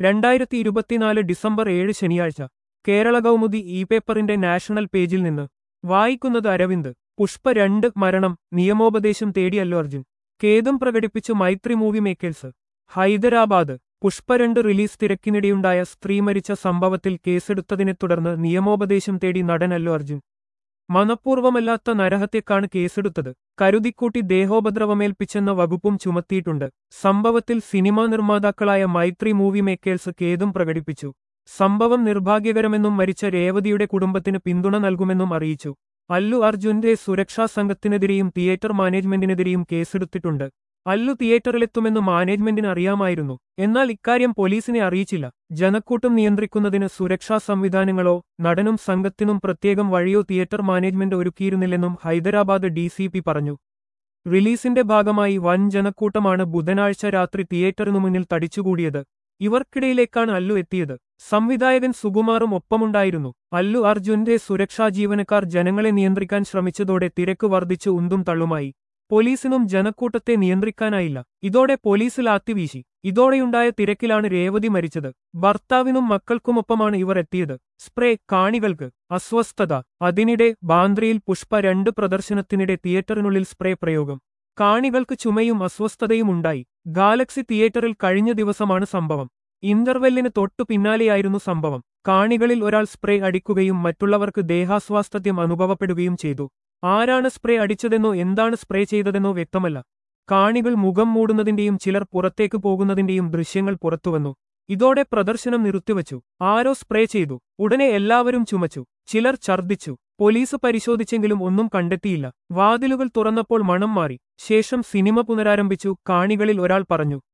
രണ്ടായിരത്തി ഇരുപത്തിനാല് ഡിസംബർ ഏഴ് ശനിയാഴ്ച കേരള കൗമുദി ഇ പേപ്പറിന്റെ നാഷണൽ പേജിൽ നിന്ന് വായിക്കുന്നത് അരവിന്ദ് പുഷ്പ രണ്ട് മരണം നിയമോപദേശം തേടി അല്ലു അർജുൻ ഖേദം പ്രകടിപ്പിച്ചു മൈത്രി മൂവി മേക്കേഴ്സ് ഹൈദരാബാദ് പുഷ്പ രണ്ട് റിലീസ് തിരക്കിനിടെയുണ്ടായ സ്ത്രീ മരിച്ച സംഭവത്തിൽ കേസെടുത്തതിനെ തുടർന്ന് നിയമോപദേശം തേടി നടൻ അല്ലു അർജുൻ മനഃപൂർവമല്ലാത്ത നരഹത്യക്കാണ് കേസെടുത്തത് കരുതിക്കൂട്ടി ദേഹോപദ്രവമേൽപ്പിച്ചെന്ന വകുപ്പും ചുമത്തിയിട്ടുണ്ട് സംഭവത്തിൽ സിനിമാ നിർമ്മാതാക്കളായ മൈത്രി മൂവി മേക്കേഴ്സ് ഖേദം പ്രകടിപ്പിച്ചു സംഭവം നിർഭാഗ്യകരമെന്നും മരിച്ച രേവതിയുടെ കുടുംബത്തിന് പിന്തുണ നൽകുമെന്നും അറിയിച്ചു അല്ലു അർജുന്റെ സുരക്ഷാ സംഘത്തിനെതിരെയും തിയേറ്റർ മാനേജ്മെന്റിനെതിരെയും കേസെടുത്തിട്ടുണ്ട് അല്ലു തിയേറ്ററിലെത്തുമെന്ന് മാനേജ്മെന്റിന് അറിയാമായിരുന്നു എന്നാൽ ഇക്കാര്യം പോലീസിനെ അറിയിച്ചില്ല ജനക്കൂട്ടം നിയന്ത്രിക്കുന്നതിന് സുരക്ഷാ സംവിധാനങ്ങളോ നടനും സംഘത്തിനും പ്രത്യേകം വഴിയോ തിയേറ്റർ മാനേജ്മെന്റ് ഒരുക്കിയിരുന്നില്ലെന്നും ഹൈദരാബാദ് ഡിസിപി പറഞ്ഞു റിലീസിന്റെ ഭാഗമായി വൻ ജനക്കൂട്ടമാണ് ബുധനാഴ്ച രാത്രി തിയേറ്ററിനു മുന്നിൽ തടിച്ചുകൂടിയത് ഇവർക്കിടയിലേക്കാണ് അല്ലു എത്തിയത് സംവിധായകൻ സുകുമാറും ഒപ്പമുണ്ടായിരുന്നു അല്ലു അർജുന്റെ സുരക്ഷാ ജീവനക്കാർ ജനങ്ങളെ നിയന്ത്രിക്കാൻ ശ്രമിച്ചതോടെ തിരക്ക് വർദ്ധിച്ച് ഉന്തും തള്ളുമായി പോലീസിനും ജനക്കൂട്ടത്തെ നിയന്ത്രിക്കാനായില്ല ഇതോടെ പോലീസ് ലാത്തിവീശി ഇതോടെയുണ്ടായ തിരക്കിലാണ് രേവതി മരിച്ചത് ഭർത്താവിനും മക്കൾക്കുമൊപ്പമാണ് ഇവർ എത്തിയത് സ്പ്രേ കാണികൾക്ക് അസ്വസ്ഥത അതിനിടെ ബാന്ദ്രയിൽ പുഷ്പ രണ്ട് പ്രദർശനത്തിനിടെ തിയേറ്ററിനുള്ളിൽ സ്പ്രേ പ്രയോഗം കാണികൾക്ക് ചുമയും അസ്വസ്ഥതയും ഉണ്ടായി ഗാലക്സി തിയേറ്ററിൽ കഴിഞ്ഞ ദിവസമാണ് സംഭവം ഇന്റർവെല്ലിന് തൊട്ടു പിന്നാലെയായിരുന്നു സംഭവം കാണികളിൽ ഒരാൾ സ്പ്രേ അടിക്കുകയും മറ്റുള്ളവർക്ക് ദേഹാസ്വാസ്ഥ്യം അനുഭവപ്പെടുകയും ചെയ്തു ആരാണ് സ്പ്രേ അടിച്ചതെന്നോ എന്താണ് സ്പ്രേ ചെയ്തതെന്നോ വ്യക്തമല്ല കാണികൾ മുഖം മൂടുന്നതിന്റെയും ചിലർ പുറത്തേക്ക് പോകുന്നതിന്റെയും ദൃശ്യങ്ങൾ പുറത്തുവന്നു ഇതോടെ പ്രദർശനം നിർത്തിവച്ചു ആരോ സ്പ്രേ ചെയ്തു ഉടനെ എല്ലാവരും ചുമച്ചു ചിലർ ഛർദ്ദിച്ചു പോലീസ് പരിശോധിച്ചെങ്കിലും ഒന്നും കണ്ടെത്തിയില്ല വാതിലുകൾ തുറന്നപ്പോൾ മണം മാറി ശേഷം സിനിമ പുനരാരംഭിച്ചു കാണികളിൽ ഒരാൾ പറഞ്ഞു